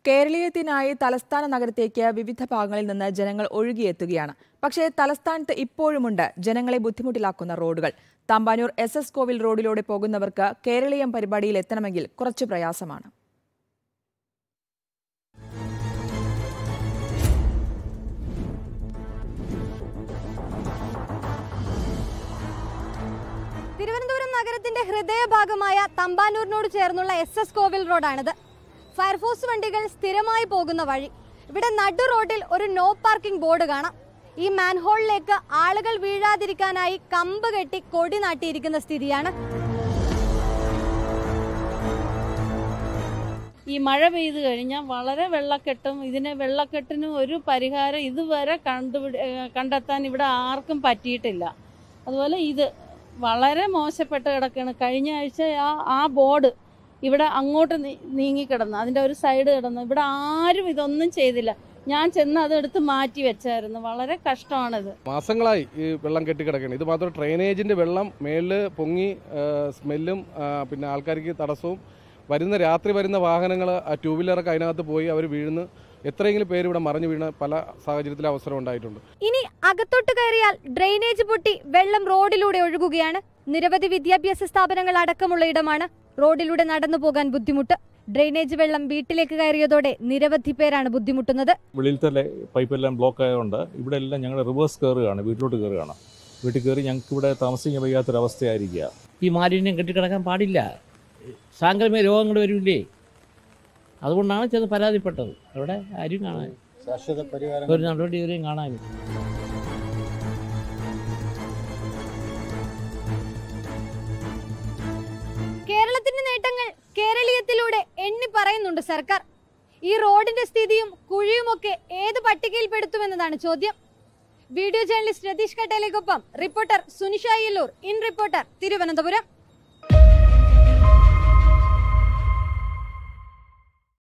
കേരളീയത്തിനായി തലസ്ഥാന നഗരത്തേക്ക് വിവിധ ഭാഗങ്ങളിൽ നിന്ന് ജനങ്ങൾ ഒഴുകിയെത്തുകയാണ് പക്ഷേ തലസ്ഥാനത്ത് ഇപ്പോഴുമുണ്ട് ജനങ്ങളെ ബുദ്ധിമുട്ടിലാക്കുന്ന റോഡുകൾ തമ്പാനൂർ എസ് എസ് കോവിൽ റോഡിലൂടെ പോകുന്നവർക്ക് കേരളീയം പരിപാടിയിൽ എത്തണമെങ്കിൽ കുറച്ചു പ്രയാസമാണ് തിരുവനന്തപുരം നഗരത്തിന്റെ ഹൃദയഭാഗമായ തമ്പാനൂരിനോട് ചേർന്നുള്ള എസ് എസ് കോവിൽ റോഡാണിത് ഫയർഫോഴ്സ് വണ്ടികൾ സ്ഥിരമായി പോകുന്ന വഴി ഇവിടെ നടു റോഡിൽ ഒരു നോ പാർക്കിംഗ് ബോർഡ് കാണാം ഈ മാൻഹോളിലേക്ക് ആളുകൾ വീഴാതിരിക്കാനായി കമ്പ് കെട്ടി കൊടി നാട്ടിയിരിക്കുന്ന സ്ഥിതിയാണ് ഈ മഴ പെയ്തു കഴിഞ്ഞാൽ വളരെ വെള്ളക്കെട്ടും ഇതിന് വെള്ളക്കെട്ടിന് ഒരു പരിഹാരം ഇതുവരെ കണ്ടുപിടി ഏഹ് കണ്ടെത്താൻ ഇവിടെ ആർക്കും പറ്റിയിട്ടില്ല അതുപോലെ ഇത് വളരെ മോശപ്പെട്ട് കിടക്കുകയാണ് കഴിഞ്ഞ ആഴ്ച ആ ആ ബോർഡ് ഇവിടെ അങ്ങോട്ട് നീ- നീങ്ങിക്കിടന്നു അതിൻ്റെ ഒരു സൈഡ് കിടന്നു ഇവിടെ ആരും ഇതൊന്നും ചെയ്തില്ല ഞാൻ ചെന്ന് അതെടുത്ത് മാറ്റി വെച്ചായിരുന്നു വളരെ കഷ്ടമാണിത് മാസങ്ങളായി ഈ വെള്ളം കെട്ടിക്കിടക്കുകയാണ് ഇത് മാത്രം ഡ്രെയിനേജിന്റെ വെള്ളം മേളിൽ പൊങ്ങി ആ, സ്മെല്ലും ആ, പിന്നെ ആൾക്കാർക്ക് തടസ്സവും വരുന്ന രാത്രി വരുന്ന വാഹനങ്ങൾ ആ ടൂ വീലറൊക്കെ അതിനകത്ത് പോയി അവർ വീഴുന്നു എത്രയെങ്കിലും പേര് ഇവിടെ മറിഞ്ഞു വീണ പല സാഹചര്യത്തിലും അവസരം ഉണ്ടായിട്ടുണ്ട് ഇനി അകത്തോട്ട് കയറിയാൽ ഡ്രെയിനേജ് പൊട്ടി വെള്ളം റോഡിലൂടെ ഒഴുകുകയാണ് നിരവധി വിദ്യാഭ്യാസ സ്ഥാപനങ്ങൾ അടക്കമുള്ള ഇടമാണ് റോഡിലൂടെ നടന്നു പോകാൻ ബുദ്ധിമുട്ട് ഡ്രെയിനേജ് വെള്ളം വീട്ടിലേക്ക് കയറിയതോടെ നിരവധി പേരാണ് ബുദ്ധിമുട്ടുന്നത് വെളിയിലത്തെ ലൈ- പൈപ്പെല്ലാം ബ്ലോക്ക് ആയതുകൊണ്ട് ഇവിടെ എല്ലാം ഞങ്ങൾ റിവേഴ്സ് കയറുകയാണ് വീട്ടിലോട്ട് കയറുകയാണ് വീട്ടിൽ കയറി ഞങ്ങൾക്ക് ഇവിടെ താമസിക്കാൻ വയ്യാത്തൊരവസ്ഥയായിരിക്കുക ഈ മാലിന്യം കെട്ടിക്കിടക്കാൻ പാടില്ല സാംക്രമിക രോഗങ്ങൾ വരില്ലേ അതുകൊണ്ടാണ് ചെന്ന് പരാതിപ്പെട്ടത് അവിടെ ആരും കാണാൻ ശാശ്വത പരിഹാരം ഒരു നടപടി ഇവരെയും കാണാനില്ല കേരളത്തിന്റെ നേട്ടങ്ങൾ കേരളീയത്തിലൂടെ എണ്ണി പറയുന്നുണ്ട് സർക്കാർ ഈ റോഡിന്റെ സ്ഥിതിയും കുഴിയുമൊക്കെ ഏത് പട്ടികയിൽപ്പെടുത്തുമെന്നതാണ് ചോദ്യം വീഡിയോ ജേർണലിസ്റ്റ് രതീഷ് കട്ടേലേക്കൊപ്പം reporter Sunisha Ayyallur in reporter Thiruvananthapuram